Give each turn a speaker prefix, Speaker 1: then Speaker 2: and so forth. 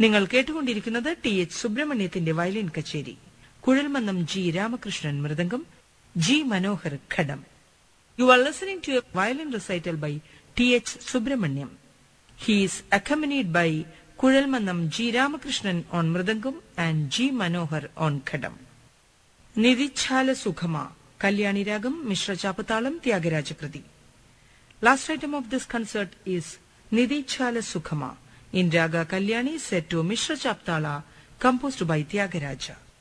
Speaker 1: നിങ്ങൾ കേട്ടുകൊണ്ടിരിക്കുന്നത് T H സുബ്രഹ്മണ്യത്തിന്റെ വയലിൻ കച്ചേരി കുഴൽമന്നം ജി രാമകൃഷ്ണൻ മൃദംഗം ജി മനോഹർ ഖഡം you are listening to a violin recital by T H Subrahmanyam He is accompanied by Kuzhalmannam G. Ramakrishnan on Mridangam and G. Manohar on Khadam. Nidichala Sukhama, Kalyani Ragam, Mishra Chapatalam, Tyagarajakriti. Last item of this concert is Nidichala Sukhama in Raga Kalyani set to Mishra Chaptala composed by Tyagaraja.